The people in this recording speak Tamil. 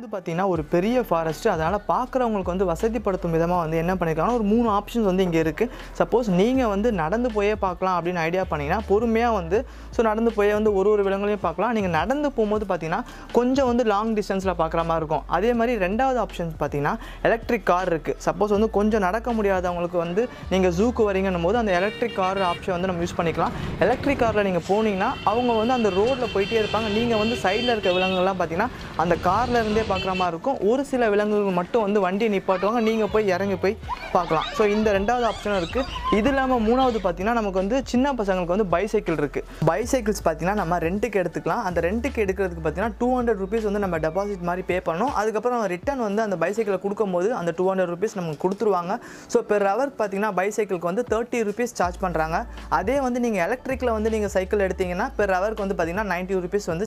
வந்து பார்த்தீங்கன்னா ஒரு பெரிய ஃபாரஸ்ட் அதனால் பார்க்குறவங்களுக்கு வந்து வசதிப்படுத்தும் விதமாக வந்து என்ன பண்ணியிருக்காங்கன்னா ஒரு மூணு ஆப்ஷன்ஸ் வந்து இங்கே இருக்குது சப்போஸ் நீங்கள் வந்து நடந்து போயே பார்க்கலாம் அப்படின்னு ஐடியா பண்ணிங்கன்னா பொறுமையாக வந்து ஸோ நடந்து போய் வந்து ஒரு ஒரு விலங்குலையும் பார்க்கலாம் நீங்கள் நடந்து போகும்போது பார்த்தீங்கன்னா கொஞ்சம் வந்து லாங் டிஸ்டன்ஸில் பார்க்குற மாதிரி இருக்கும் அதே மாதிரி ரெண்டாவது ஆப்ஷன்ஸ் பார்த்தீங்கன்னா எலக்ட்ரிக் கார் இருக்குது சப்போஸ் வந்து கொஞ்சம் நடக்க முடியாதவங்களுக்கு வந்து நீங்கள் ஜூக்கு வரீங்கன்னும் போது அந்த எலக்ட்ரிக் கார் ஆப்ஷன் வந்து நம்ம யூஸ் பண்ணிக்கலாம் எலக்ட்ரிக் காரில் நீங்கள் போனீங்கன்னா அவங்க வந்து அந்த ரோட்டில் போயிட்டே இருப்பாங்க நீங்கள் வந்து சைடில் இருக்க விலங்குகள்லாம் பார்த்தீங்கன்னா அந்த கார்ல இருந்தே பார்க்குற மாதிரி இருக்கும் ஒரு சில விலங்குகள் மட்டும் வந்து வண்டியை நிப்பாட்டுவாங்க நீங்கள் போய் இறங்கி போய் பார்க்கலாம் ஸோ இந்த ரெண்டாவது ஆப்ஷனும் இருக்குது இது இல்லாமல் மூணாவது பார்த்தீங்கன்னா நமக்கு வந்து சின்ன பசங்களுக்கு வந்து பைசைக்கிள் இருக்குது பைசைக்கிள்ஸ் பார்த்தீங்கன்னா நம்ம ரெண்ட்டுக்கு எடுத்துக்கலாம் அந்த ரெண்ட்டுக்கு எடுக்கிறதுக்கு பார்த்தீங்கன்னா டூ ஹண்ட்ரட் ருபீஸ் வந்து நம்ம டெபாசிட் மாதிரி பே பண்ணணும் அதுக்கப்புறம் ரிட்டர்ன் வந்து அந்த பைசைக்கிளை கொடுக்கும்போது அந்த டூ ஹண்ட்ரட் ருபீஸ் நமக்கு கொடுத்துருவாங்க ஸோ பெர் ஹவருக்கு பார்த்தீங்கன்னா பைசைக்கிளுக்கு வந்து தேர்ட்டி ருபீஸ் சார்ஜ் பண்ணுறாங்க அதே வந்து நீங்கள் எலக்ட்ரிக்கில் வந்து நீங்கள் சைக்கிள் எடுத்தீங்கன்னா பெர் ஹவருக்கு வந்து பார்த்தீங்கன்னா நைன்ட்டி ருபீஸ் வந்து